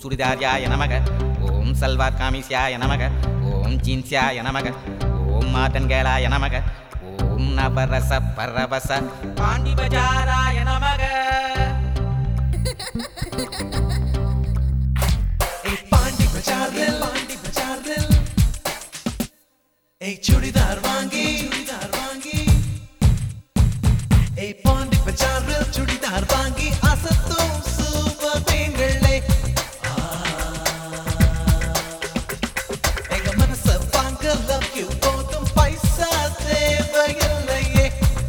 சுடிதார்யாய நமக ஓம் சல்வார் காமிஸ்யாய நமக ஓம் ஜீன்ஸ்யாய நமக ஓம் மாதன்கேளாய நமக ஓம் நவரச பரவச பாண்டி பஜாராய நமக ஏய் பாண்டி பஜாரில் பாண்டி பஜாரில் ஏய் சுடிதார் வாங்கி சுடிதார் வாங்கி ஏய் பாண்டி பஜாரில் சுடிதார் வாங்கி அசத்தும் சூப்பர் பெண்களே எங்க மனச வாங்க லவ் யூ போதும் பைசா தேவையில்லையே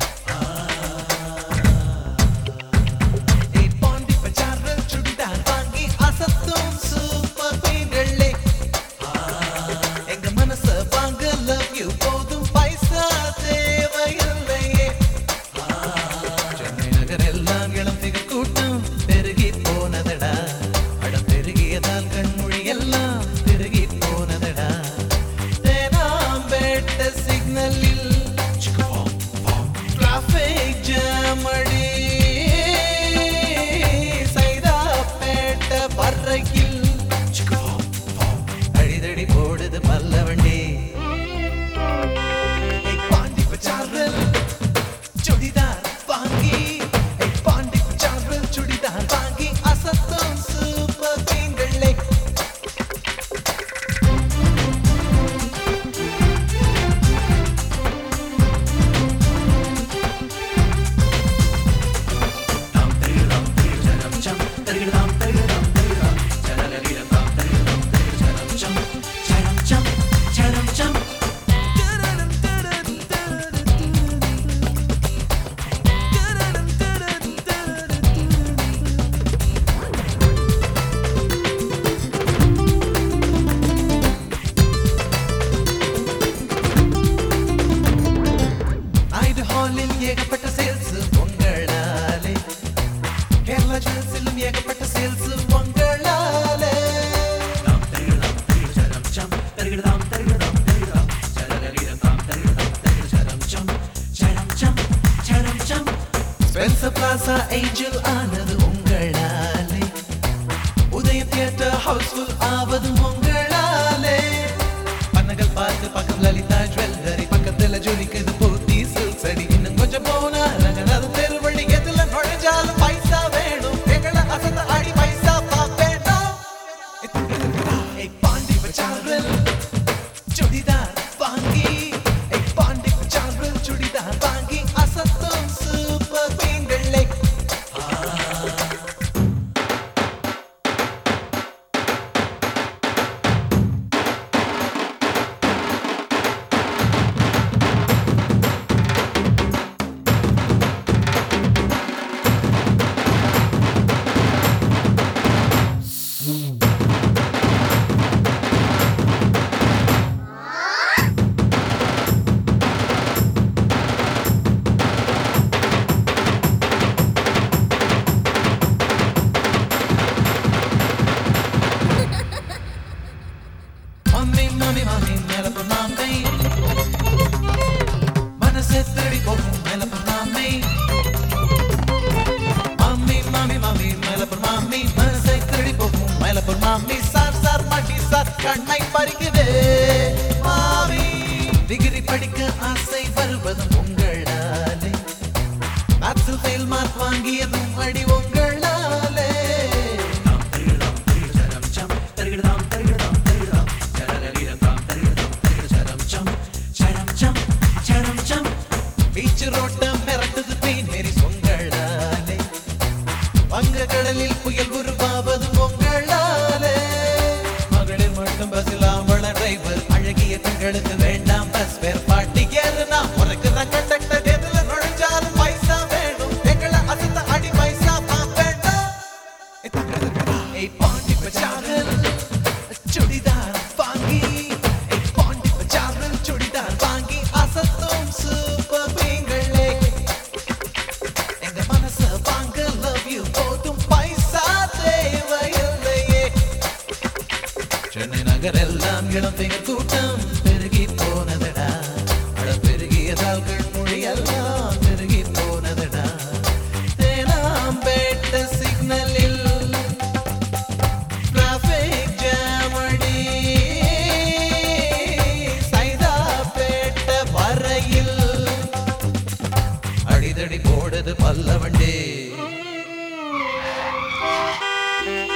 ஏய் பாண்டி பஜாரில் சுடிதார் வாங்கி அசத்தும் சூப்பர் பெண்களே எங்க மனச வாங்க லவ் யூ போதும் பைசா தேவையில்லையே சென்னை நகர் எல்லாம் இளம் திகழ் கூட்டம் பெருகி போனதடா அடம் பெருகியதால் கண்மொழி எல்லாம் பெருகி போனதடா தேனாம்பேட்ட சிக்னலில் டிராஃபிக் ஜாம் அடி சைதாப்பேட்ட பர்றையில் அடிதடி போடுது பல்லவண்டி ஏய் பாண்டி பச்சாரல் சுடிதார் வாங்கி ஏய் பாண்டி பச்சாரல் சுடிதார் வாங்கி அசத்தும் சூப்பர் தீங்களே ஐடு ஹாலில் ஏகப்பட்ட சேல்ஸ் உங்களாலே கேரளா ஜுவல்ஸிலும் ஏகப்பட்ட சேல்ஸ் உங்களாலே ஸ்பென்சர் பிளாசா ஏஞ்சல் ஆனது உங்களாலே உதய தியேட்டர் ஹவுஸ்ஃபுல் ஆவது உங்களாலே பன்னகள் பார்த்து பக்கம் லலிதா ஜுவல்லரி பக்கத்துல ஜொலிக்குது போத்தி சில்க்ஸ் அடி இன்னும் கொஞ்சம் போனா ரங்கநாத தெருவழி எதுல நுழைஞ்சாலும் பைசா வேணும் எங்களை அசந்த அடி பைசா பாப்பேனா ஏய் பாண்டி பச்சாரல் சுடிதார் வாங்கி ஏய் பாண்டி பச்சாரல் சுடிதார் வாங்கி அசத்தும் சூப்பர் பெண்களே மம்மி மம்மி மம்மி மேலப்பு மாமை மனசை தேடி போகும் மேலப்பு மாமை மம்மி மம்மி மம்மி மேலப்பு மாமி மனசை தேடி போகும் மேலப்பு மாமி சார் சார் மாட்டி சார் கண்ணை பறிக்குதே மாமி டிகிரி படிக்க ஆசை வருவதும் உங்களாலே மேத்ஸில் ஃபெயில் மார்க் வாங்கியதும் அடி உங்களாலே பீச் ரோட்டம் மிரட்டுது பெயின் மேரி உங்களாலே வங்க கடலில் புயல் உருவாவது உங்களாலே மகளிர் மட்டும் பஸ்ஸில் ஆம்பள டிரைவர் அழகிய பெண்களுக்கு வேண்டாம் பஸ் பேர் பாட்டி ஏறுனா உனக்கு நான் கண்டக்டர் எதுல நுழைஞ்சாலும் பைசா வேணும் எங்களை அசத்த அடி பைசா பாப்பேண்டா ஏய் பாண்டி பச்சாரல் சுடிதார் வாங்கி ஏய் பாண்டி பச்சாரல் சுடிதார் வாங்கி அசத்தும் சூப்பர் பெண்களே எங்க மனச வாங்க லவ் யூ போதும் பைசா தேவையில்லையே சென்னை நகர் எல்லாம் இளம் திகழ் கூட்டம் பெருகி போனதடா அட பெருகியதால் கண்மொழி எல்லாம் பெருகி போனதடா தேனாம்பேட்ட சிக்னலில் traffic பல்லவண்டே